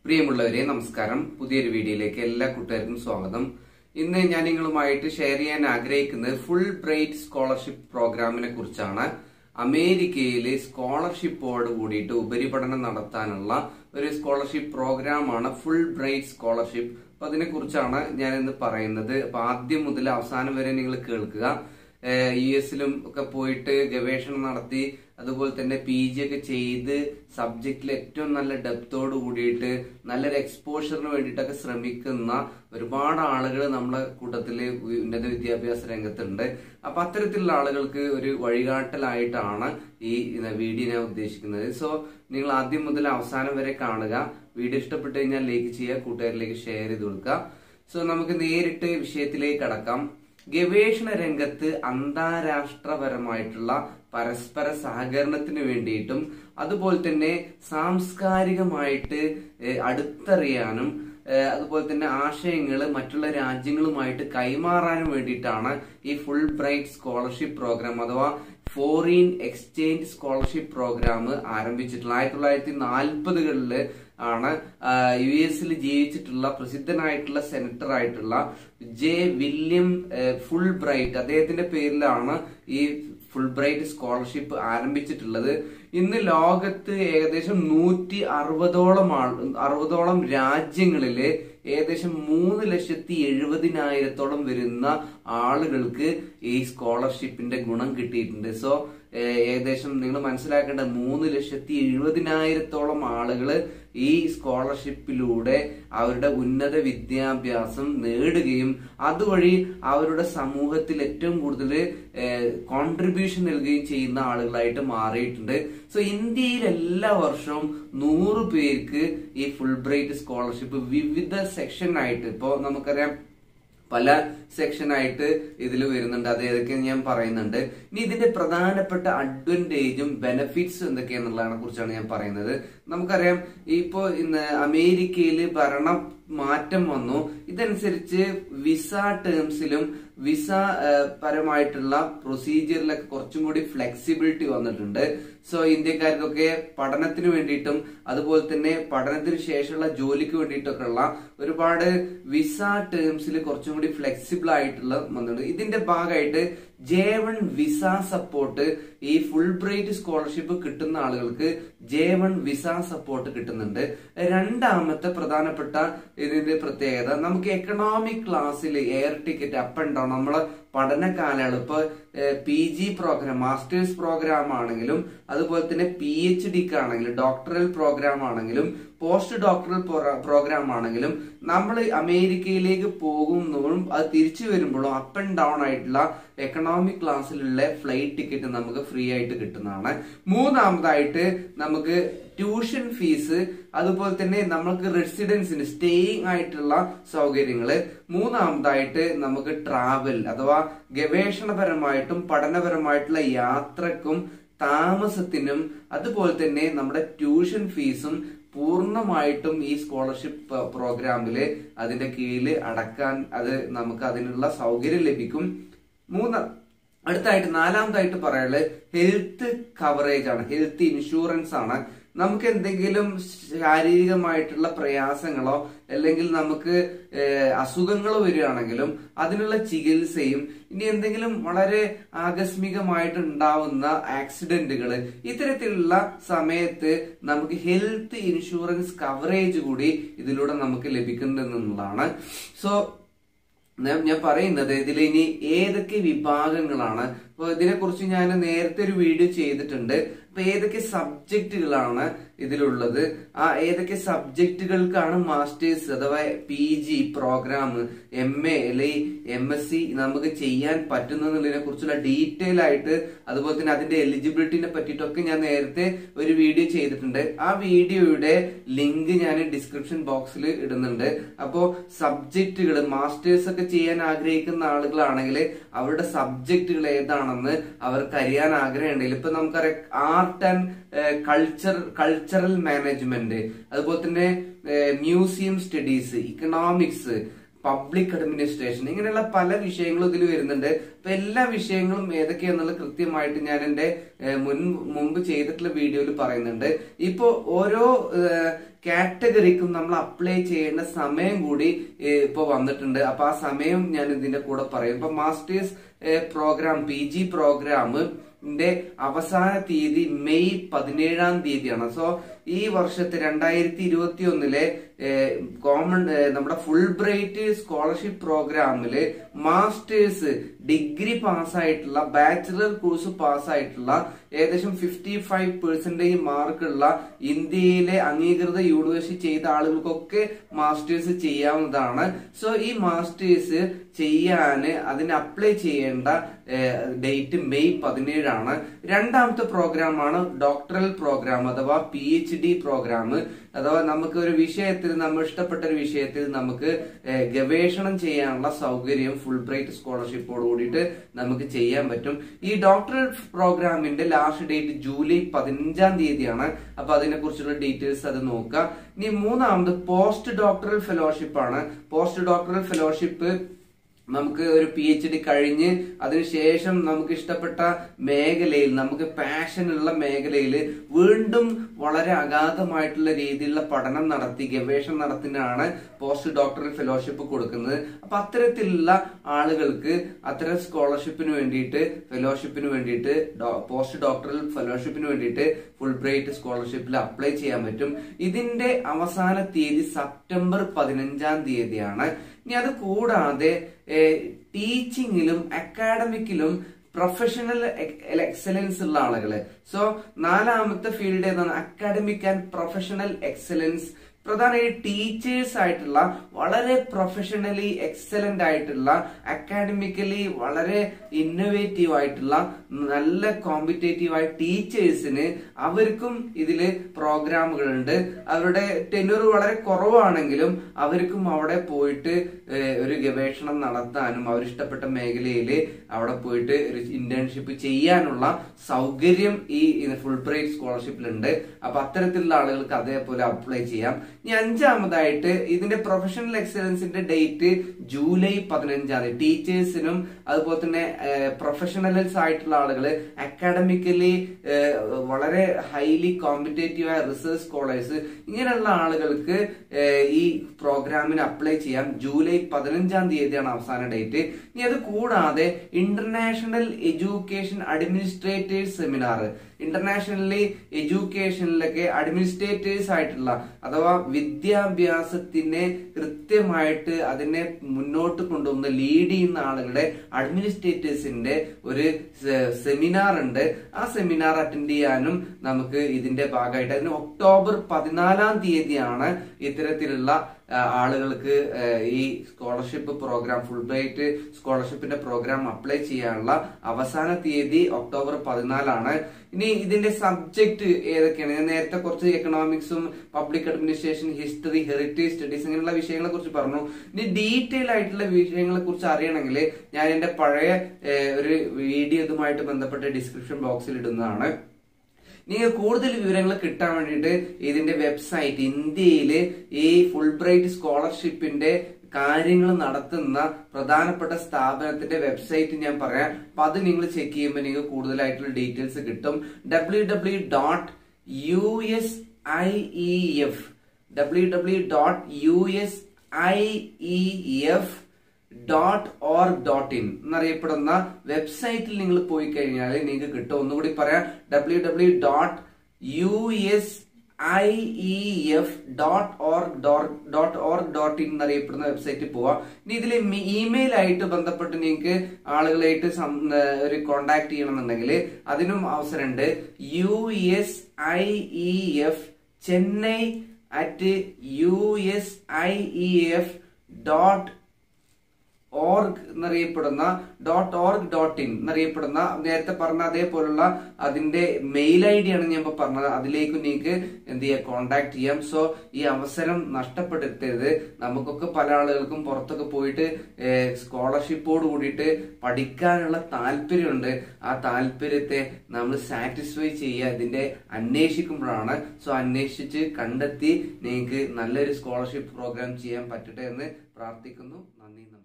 പ്രിയമുള്ളവരെ നമസ്കാരം പുതിയൊരു വീഡിയോയിലേക്ക് എല്ലാ കൂട്ടുകാർക്കും സ്വാഗതം ഇന്ന് ഞാൻ നിങ്ങളുമായിട്ട് ഷെയർ ചെയ്യാൻ ആഗ്രഹിക്കുന്നത് ഫുൾ ബ്രൈറ്റ് സ്കോളർഷിപ്പ് പ്രോഗ്രാമിനെ കുറിച്ചാണ് അമേരിക്കയിലെ സ്കോളർഷിപ്പോട് കൂടിയിട്ട് ഉപരിപഠനം നടത്താനുള്ള ഒരു സ്കോളർഷിപ്പ് പ്രോഗ്രാമാണ് ഫുൾ ബ്രൈറ്റ് സ്കോളർഷിപ്പ് അപ്പൊ അതിനെ കുറിച്ചാണ് ഞാൻ ഇന്ന് പറയുന്നത് അപ്പൊ ആദ്യം മുതൽ അവസാനം വരെ നിങ്ങൾ കേൾക്കുക യു എസിലും ഒക്കെ പോയിട്ട് ഗവേഷണം നടത്തി അതുപോലെ തന്നെ പി ജി ഒക്കെ ചെയ്ത് സബ്ജക്റ്റിൽ ഏറ്റവും നല്ല ഡെപ്തോട് കൂടിയിട്ട് നല്ലൊരു എക്സ്പോഷറിന് വേണ്ടിയിട്ടൊക്കെ ശ്രമിക്കുന്ന ഒരുപാട് ആളുകൾ നമ്മളെ കൂട്ടത്തിൽ ഉന്നത വിദ്യാഭ്യാസ രംഗത്തുണ്ട് അപ്പൊ അത്തരത്തിലുള്ള ആളുകൾക്ക് ഒരു വഴികാട്ടലായിട്ടാണ് ഈ വീഡിയോ ഞാൻ ഉദ്ദേശിക്കുന്നത് സോ നിങ്ങൾ ആദ്യം മുതൽ അവസാനം വരെ കാണുക വീഡിയോ ഇഷ്ടപ്പെട്ടു കഴിഞ്ഞാൽ ലൈക്ക് ചെയ്യുക കൂട്ടുകാരിലേക്ക് ഷെയർ ചെയ്ത് കൊടുക്കുക സോ നമുക്ക് നേരിട്ട് വിഷയത്തിലേക്ക് കടക്കാം ഗവേഷണ രംഗത്ത് അന്താരാഷ്ട്രപരമായിട്ടുള്ള പരസ്പര സഹകരണത്തിന് വേണ്ടിയിട്ടും അതുപോലെ തന്നെ സാംസ്കാരികമായിട്ട് ഏഹ്, അടുത്തറിയാനും ഏഹ്, അതുപോലെ തന്നെ ആശയങ്ങൾ മറ്റുള്ള രാജ്യങ്ങളുമായിട്ട് കൈമാറാനും വേണ്ടിയിട്ടാണ് ഈ ഫുൾ ബ്രൈറ്റ് സ്കോളർഷിപ്പ് പ്രോഗ്രാം അഥവാ ഫോറിൻ എക്സ്ചേഞ്ച് സ്കോളർഷിപ്പ് പ്രോഗ്രാം ആരംഭിച്ചിട്ടുള്ളത് ആയിരത്തി തൊള്ളായിരത്തി നാൽപ്പതുകളില് ആണ് യു എസിൽ ജീവിച്ചിട്ടുള്ള പ്രസിദ്ധനായിട്ടുള്ള സെനറ്റർ ആയിട്ടുള്ള ജെ വില്യം ഏഹ്, ഫുൾ ബ്രൈറ്റ് അദ്ദേഹത്തിന്റെ പേരിലാണ് ഈ ഫുൾ ബ്രൈറ്റ് സ്കോളർഷിപ്പ് ആരംഭിച്ചിട്ടുള്ളത് ഇന്ന് ലോകത്ത് ഏകദേശം നൂറ്റി അറുപതോളം ആൾ അറുപതോളം രാജ്യങ്ങളില് ഏകദേശം മൂന്ന് ലക്ഷത്തി എഴുപതിനായിരത്തോളം വരുന്ന ആളുകൾക്ക് ഈ സ്കോളർഷിപ്പിന്റെ ഗുണം കിട്ടിയിട്ടുണ്ട് സോ ഏകദേശം നിങ്ങൾ മനസ്സിലാക്കേണ്ട മൂന്ന് ലക്ഷത്തി എഴുപതിനായിരത്തോളം ആളുകൾ ഈ സ്കോളർഷിപ്പിലൂടെ അവരുടെ ഉന്നത വിദ്യാഭ്യാസം നേടുകയും അതുവഴി അവരുടെ സമൂഹത്തിൽ ഏറ്റവും കൂടുതൽ കോൺട്രിബ്യൂഷൻ നൽകുകയും ചെയ്യുന്ന ആളുകളായിട്ട് മാറിയിട്ടുണ്ട് സോ ഇന്ത്യയിൽ എല്ലാ വർഷവും നൂറ് പേർക്ക് ഈ ഫുൾ ബ്രൈറ്റ് സ്കോളർഷിപ്പ് വിവിധ സെക്ഷൻ ആയിട്ട് ഇപ്പോ നമുക്കറിയാം പല സെക്ഷൻ ആയിട്ട് ഇതിൽ വരുന്നുണ്ട് അത് ഏതൊക്കെ ഞാൻ പറയുന്നുണ്ട് ഇനി ഇതിന്റെ പ്രധാനപ്പെട്ട അഡ്വാൻറ്റേജും ബെനഫിറ്റ്സ് എന്തൊക്കെയാന്നുള്ളതിനെ കുറിച്ചാണ് ഞാൻ പറയുന്നത് നമുക്കറിയാം ഇപ്പോ ഇന്ന് അമേരിക്കയിൽ ഭരണ മാറ്റം വന്നു ഇതനുസരിച്ച് വിസ ടേംസിലും വിസ ഏഹ്, പരമായിട്ടുള്ള പ്രൊസീജിയറിലൊക്കെ കുറച്ചും കൂടി ഫ്ലെക്സിബിലിറ്റി വന്നിട്ടുണ്ട് സോ ഇന്ത്യക്കാർക്കൊക്കെ പഠനത്തിന് വേണ്ടിയിട്ടും അതുപോലെ തന്നെ പഠനത്തിന് ശേഷമുള്ള ജോലിക്ക് വേണ്ടിയിട്ടൊക്കെ ഉള്ള ഒരുപാട് വിസ ടേംസിൽ കുറച്ചും കൂടി ഫ്ലെക്സിബിൾ ആയിട്ടുള്ള വന്നിട്ടുണ്ട് ഇതിന്റെ ഭാഗമായിട്ട് ജെ വൺ വിസ സപ്പോർട്ട് ഈ ഫുൾ ബ്രൈറ്റ് സ്കോളർഷിപ്പ് കിട്ടുന്ന ആളുകൾക്ക് ജെ വൺ വിസ സപ്പോർട്ട് കിട്ടുന്നുണ്ട് രണ്ടാമത്തെ പ്രധാനപ്പെട്ട ഇതിന്റെ പ്രത്യേകത നമുക്ക് എക്കണോമിക് ക്ലാസ്സിൽ air ticket up and down നമ്മളെ പഠന കാലയളവ് ഇപ്പൊ P G programme masters programme ആണെങ്കിലും അതുപോലെ തന്നെ പി എച്ച് ഡിക്ക് ആണെങ്കിലും ഡോക്ടറൽ പ്രോഗ്രാം ആണെങ്കിലും പോസ്റ്റ് ഡോക്ടറൽ പ്രോഗ്രാം ആണെങ്കിലും നമ്മൾ അമേരിക്കയിലേക്ക് പോകുമ്പോഴും അത് തിരിച്ചു വരുമ്പോഴും അപ്പ് ആൻഡ് ഡൗൺ ആയിട്ടുള്ള എക്കണോമിക് ക്ലാസ്സിലുള്ള ഫ്ലൈറ്റ് ടിക്കറ്റ് നമുക്ക് ഫ്രീ ആയിട്ട് കിട്ടുന്നതാണ് മൂന്നാമതായിട്ട് നമുക്ക് ട്യൂഷൻ ഫീസ് അതുപോലെ തന്നെ നമുക്ക് റെസിഡൻസിന് സ്റ്റേയിങ് ആയിട്ടുള്ള സൗകര്യങ്ങള് മൂന്നാമതായിട്ട് നമുക്ക് ട്രാവൽ അഥവാ ഗവേഷണപരമായിട്ടും പഠനപരമായിട്ടുള്ള യാത്രക്കും താമസത്തിനും അതുപോലെ തന്നെ നമ്മുടെ ട്യൂഷൻ ഫീസും പൂർണ്ണമായിട്ടും ഈ സ്കോളർഷിപ്പ് പ്രോഗ്രാമില് അതിന്റെ കീഴിൽ അടക്കാൻ അത് നമുക്ക് അതിനുള്ള സൗകര്യം ലഭിക്കും മൂന്ന് അടുത്തായിട്ട് നാലാമതായിട്ട് പറയാനുള്ളത് ഹെൽത്ത് കവറേജ് ആണ് ഹെൽത്ത് ഇൻഷുറൻസ് ആണ് നമുക്ക് എന്തെങ്കിലും ശാരീരികമായിട്ടുള്ള പ്രയാസങ്ങളോ അല്ലെങ്കിൽ നമുക്ക് ഏഹ്, അസുഖങ്ങളോ വരികയാണെങ്കിലും അതിനുള്ള ചികിത്സയും ഇനി എന്തെങ്കിലും വളരെ ആകസ്മികമായിട്ട് ഉണ്ടാവുന്ന ആക്സിഡന്റുകൾ ഇത്തരത്തിലുള്ള സമയത്ത് നമുക്ക് ഹെൽത്ത് ഇൻഷുറൻസ് കവറേജ് കൂടി ഇതിലൂടെ നമുക്ക് ലഭിക്കുന്നുണ്ടെന്നുള്ളതാണ് സോ ഞാൻ ഞാൻ പറയുന്നത് ഇതിൽ ഇനി ഏതൊക്കെ വിഭാഗങ്ങളാണ് അപ്പൊ ഇതിനെ കുറിച്ച് ഞാൻ നേരത്തെ ഒരു വീഡിയോ ചെയ്തിട്ടുണ്ട് അപ്പൊ ഏതൊക്കെ സബ്ജക്റ്റുകളാണ് ഇതിലുള്ളത് ആ ഏതൊക്കെ സബ്ജക്റ്റുകൾക്കാണ് മാസ്റ്റേഴ്സ് അഥവാ P G programme M A അല്ലെങ്കിൽ എം എസ് സി നമുക്ക് ചെയ്യാൻ പറ്റുന്നതിനെ കുറിച്ചുള്ള ഡീറ്റെയിൽ ആയിട്ട് അതുപോലെ തന്നെ അതിന്റെ എലിജിബിലിറ്റിനെ പറ്റിയിട്ടൊക്കെ ഞാൻ നേരത്തെ ഒരു വീഡിയോ ചെയ്തിട്ടുണ്ട് ആ വീഡിയോയുടെ ലിങ്ക് ഞാൻ ഡിസ്ക്രിപ്ഷൻ ബോക്സിൽ ഇടുന്നുണ്ട് അപ്പോ സബ്ജക്റ്റുകൾ മാസ്റ്റേഴ്സ് ഒക്കെ ചെയ്യാൻ ആഗ്രഹിക്കുന്ന ആളുകളാണെങ്കിൽ അവരുടെ സബ്ജക്റ്റുകൾ ഏതാണെന്ന് അവർക്ക് അറിയാൻ ആഗ്രഹമുണ്ടെങ്കിൽ ഇപ്പൊ നമുക്കറിയാം art and culture cultural management അതുപോലെ തന്നെ museum studies economics public administration ഇങ്ങനെയുള്ള പല വിഷയങ്ങളും ഇതിൽ വരുന്നുണ്ട് അപ്പൊ എല്ലാ വിഷയങ്ങളും ഏതൊക്കെയാണെന്നുള്ളത് കൃത്യമായിട്ട് ഞാൻ എന്റെ ഏഹ്, മുൻ മുമ്പ് ചെയ്തിട്ടുള്ള വീഡിയോയിൽ പറയുന്നുണ്ട് ഇപ്പോ ഓരോ ഏഹ്, കാറ്റഗറിക്കും നമ്മൾ അപ്ലൈ ചെയ്യേണ്ട സമയം കൂടി ഏഹ്, ഇപ്പൊ വന്നിട്ടുണ്ട് അപ്പൊ ആ സമയം ഞാൻ ഇതിന്റെ കൂടെ പറയും ഇപ്പൊ masters programme P G programme ന്റെ അവസാന തീയതി മെയ് പതിനേഴാം തീയതിയാണ് സോ ഈ വർഷത്തെ രണ്ടായിരത്തി ഇരുപത്തി ഒന്നിലെ കോമൺ നമ്മുടെ ഫുൾ ബ്രൈറ്റ് സ്കോളർഷിപ്പ് പ്രോഗ്രാമില് മാസ്റ്റേഴ്സ് ഡിഗ്രി പാസ്സായിട്ടുള്ള ബാച്ചിലർ കോഴ്സ് പാസ്സായിട്ടുള്ള ഏകദേശം ഫിഫ്റ്റി ഫൈവ് പെർസെന്റേജ് മാർക്കുള്ള ഇന്ത്യയിലെ അംഗീകൃത യൂണിവേഴ്സിറ്റി ചെയ്ത ആളുകൾക്കൊക്കെ മാസ്റ്റേഴ്സ് ചെയ്യാവുന്നതാണ് സോ ഈ മാസ്റ്റേഴ്സ് ചെയ്യാന് അതിന് അപ്ലൈ ചെയ്യേണ്ട ഡേറ്റ് മെയ് പതിനേഴാണ് രണ്ടാമത്തെ പ്രോഗ്രാമാണ് ഡോക്ടറൽ പ്രോഗ്രാം അഥവാ പി എച്ച് ഡി പ്രോഗ്രാം അഥവാ നമുക്ക് ഒരു വിഷയത്തിൽ നമ്മൾ ഇഷ്ടപ്പെട്ട ഒരു വിഷയത്തിൽ നമുക്ക് ഏഹ്, ഗവേഷണം ചെയ്യാനുള്ള സൗകര്യം ഫുൾ ബ്രൈറ്റ് സ്കോളർഷിപ്പോട് കൂടിയിട്ട് നമുക്ക് ചെയ്യാൻ പറ്റും ഈ ഡോക്ടറൽ പ്രോഗ്രാമിന്റെ ലാസ്റ്റ് ഡേറ്റ് ജൂലൈ പതിനഞ്ചാം തീയതിയാണ് അപ്പൊ അതിനെ കുറിച്ചുള്ള ഡീറ്റെയിൽസ് അത് നോക്കുക ഇനി മൂന്നാമത് പോസ്റ്റ് ഡോക്ടറൽ ഫെലോഷിപ്പ് ആണ് പോസ്റ്റ് ഡോക്ടറൽ ഫെലോഷിപ്പ് നമുക്ക് ഒരു പി എച്ച് ഡി കഴിഞ്ഞ് അതിനുശേഷം നമുക്ക് ഇഷ്ടപ്പെട്ട മേഖലയിൽ നമുക്ക് പാഷൻ ഉള്ള മേഖലയിൽ വീണ്ടും വളരെ അഗാധമായിട്ടുള്ള രീതിയിലുള്ള പഠനം നടത്തി ഗവേഷണം നടത്തിനാണ് പോസ്റ്റ് ഡോക്ടറൽ ഫെലോഷിപ്പ് കൊടുക്കുന്നത് അപ്പൊ അത്തരത്തിലുള്ള ആളുകൾക്ക് അത്തരം സ്കോളർഷിപ്പിന് വേണ്ടിയിട്ട് ഫെലോഷിപ്പിന് വേണ്ടിയിട്ട് പോസ്റ്റ് ഡോക്ടറൽ ഫെലോഷിപ്പിന് വേണ്ടിയിട്ട് ഫുൾ ബ്രൈറ്റ് സ്കോളർഷിപ്പിൽ അപ്ലൈ ചെയ്യാൻ പറ്റും ഇതിന്റെ അവസാന തീയതി സെപ്റ്റംബർ പതിനഞ്ചാം തീയതിയാണ് ഇനി അത് കൂടാതെ ടീച്ചിങ്ങിലും അക്കാഡമിക്കിലും പ്രൊഫഷണൽ എക്സലൻസ് ഉള്ള ആളുകള് സോ നാലാമത്തെ ഫീൽഡ് ഏതാണ് അക്കാഡമിക് ആൻഡ് പ്രൊഫഷണൽ എക്സലൻസ് പ്രധാനമായി ടീച്ചേഴ്സ് ആയിട്ടുള്ള വളരെ പ്രൊഫഷണലി എക്സലന്റ് ആയിട്ടുള്ള അക്കാഡമിക്കലി വളരെ ഇന്നോവേറ്റീവ് ആയിട്ടുള്ള നല്ല കോമ്പറ്റേറ്റീവ് ആയ ടീച്ചേഴ്സിന് അവർക്കും ഇതില് പ്രോഗ്രാമുകളുണ്ട് അവരുടെ ടെന്നൂർ വളരെ കുറവാണെങ്കിലും അവർക്കും അവിടെ പോയിട്ട് ഏഹ്, ഒരു ഗവേഷണം നടത്താനും അവരിഷ്ടപ്പെട്ട മേഖലയിൽ അവിടെ പോയിട്ട് ഒരു ഇന്റേൺഷിപ്പ് ചെയ്യാനുള്ള സൗകര്യം ഈ ഫുൾ ബ്രൈറ്റ് സ്കോളർഷിപ്പിലുണ്ട് അപ്പൊ അത്തരത്തിലുള്ള ആളുകൾക്ക് അതേപോലെ അപ്ലൈ ചെയ്യാം ഇനി അഞ്ചാമതായിട്ട് ഇതിന്റെ പ്രൊഫഷണൽ എക്സലൻസിന്റെ ഡേറ്റ് ജൂലൈ പതിനഞ്ചാം തീയതി ടീച്ചേഴ്സിനും അതുപോലെ തന്നെ പ്രൊഫഷണൽസ് ആയിട്ടുള്ള ആളുകൾ അക്കാഡമിക്കലി വളരെ ഹൈലി കോമ്പറ്റേറ്റീവ് ആയ റിസർച്ച് സ്കോളേഴ്സ് ഇങ്ങനെയുള്ള ആളുകൾക്ക് ഏഹ്, ഈ പ്രോഗ്രാമിന് അപ്ലൈ ചെയ്യാം ജൂലൈ പതിനഞ്ചാം തീയതിയാണ് അവസാന ഡേറ്റ് ഇനി അത് കൂടാതെ international education administrators seminar internationally എഡ്യൂക്കേഷനിലൊക്കെ അഡ്മിനിസ്ട്രേറ്റേഴ്സ് ആയിട്ടുള്ള അഥവാ വിദ്യാഭ്യാസത്തിനെ കൃത്യമായിട്ട് അതിനെ മുന്നോട്ട് കൊണ്ടുപോകുന്ന ലീഡ് ചെയ്യുന്ന ആളുകളുടെ അഡ്മിനിസ്ട്രേറ്റേഴ്സിന്റെ ഒരു സെമിനാർ ഉണ്ട് ആ സെമിനാർ അറ്റൻഡ് ചെയ്യാനും നമുക്ക് ഇതിന്റെ ഭാഗമായിട്ട് അതിന് ഒക്ടോബർ പതിനാലാം തീയതിയാണ് ഇത്തരത്തിലുള്ള ആ, ആളുകൾക്ക് ആ, ഈ സ്കോളർഷിപ്പ് പ്രോഗ്രാം ഫുൾ ബ്രൈറ്റ് സ്കോളർഷിപ്പിന്റെ പ്രോഗ്രാം അപ്ലൈ ചെയ്യാനുള്ള അവസാന തീയതി ഒക്ടോബർ പതിനാലാണ് ഇനി ഇതിന്റെ സബ്ജക്ട് ഏതൊക്കെയാണ് ഞാൻ നേരത്തെ കുറച്ച് എക്കണോമിക്സും public administration history heritage studies ഇങ്ങനെയുള്ള വിഷയങ്ങളെ കുറിച്ച് പറഞ്ഞു ഇനി ഡീറ്റെയിൽ ആയിട്ടുള്ള വിഷയങ്ങളെ കുറിച്ച് അറിയണമെങ്കിൽ ഞാൻ എന്റെ പഴയ ഏഹ്, ഒരു വീഡിയോ ഇതുമായിട്ട് ബന്ധപ്പെട്ട ഡിസ്ക്രിപ്ഷൻ ബോക്സിൽ ഇടുന്നതാണ് നിങ്ങൾ കൂടുതൽ വിവരങ്ങൾ കിട്ടാൻ വേണ്ടിയിട്ട് ഇതിന്റെ വെബ്സൈറ്റ് ഇന്ത്യയില് ഈ ഫുൾ ബ്രൈറ്റ് സ്കോളർഷിപ്പിന്റെ കാര്യങ്ങൾ നടത്തുന്ന പ്രധാനപ്പെട്ട സ്ഥാപനത്തിന്റെ വെബ്സൈറ്റ് ഞാൻ പറയാം അപ്പൊ അത് നിങ്ങൾ ചെക്ക് ചെയ്യുമ്പോൾ നിങ്ങൾക്ക് കൂടുതലായിട്ടുള്ള ഡീറ്റെയിൽസ് കിട്ടും W W dot U S I E F W W dot U S I E F dot or dot in എന്നറിയപ്പെടുന്ന വെബ്സൈറ്റിൽ നിങ്ങൾ പോയി കഴിഞ്ഞാൽ നിങ്ങൾക്ക് കിട്ടും ഒന്നുകൂടി പറയാം W W dot U S I E F dot or dot or dot in എന്നറിയപ്പെടുന്ന വെബ്സൈറ്റിൽ പോവാം ഇനി ഇതിൽ ഇമെയിൽ ആയിട്ട് ബന്ധപ്പെട്ട് നിങ്ങൾക്ക് ആളുകളായിട്ട് സം- ഏഹ് ഒരു കോണ്ടാക്ട് ചെയ്യണമെന്നുണ്ടെങ്കിൽ അതിനും അവസരമുണ്ട് U S I E F Chennai at U S I E F dot org എന്നറിയപ്പെടുന്ന ഡോട്ട് ഓർഗ് ഡോട്ട് ഇൻ എന്നറിയപ്പെടുന്ന നേരത്തെ പറഞ്ഞ അതേപോലുള്ള അതിന്റെ മെയിൽ ഐ ഡി ആണ് ഞാൻ ഇപ്പൊ പറഞ്ഞത് അതിലേക്ക് നിങ്ങൾക്ക് എന്ത് ചെയ്യാം കോണ്ടാക്ട് ചെയ്യാം സോ ഈ അവസരം നഷ്ടപ്പെടുത്തരുത് നമുക്കൊക്കെ പല ആളുകൾക്കും പുറത്തൊക്കെ പോയിട്ട് സ്കോളർഷിപ്പോട് കൂടിയിട്ട് പഠിക്കാനുള്ള താല്പര്യമുണ്ട് ആ താല്പര്യത്തെ നമ്മൾ സാറ്റിസ്ഫൈ ചെയ്യുക ഇതിന്റെ അന്വേഷിക്കുമ്പോഴാണ് സോ അന്വേഷിച്ച് കണ്ടെത്തി നിങ്ങൾക്ക് നല്ലൊരു സ്കോളർഷിപ്പ് പ്രോഗ്രാം ചെയ്യാൻ പറ്റട്ടെ എന്ന് പ്രാർത്ഥിക്കുന്നു നന്ദി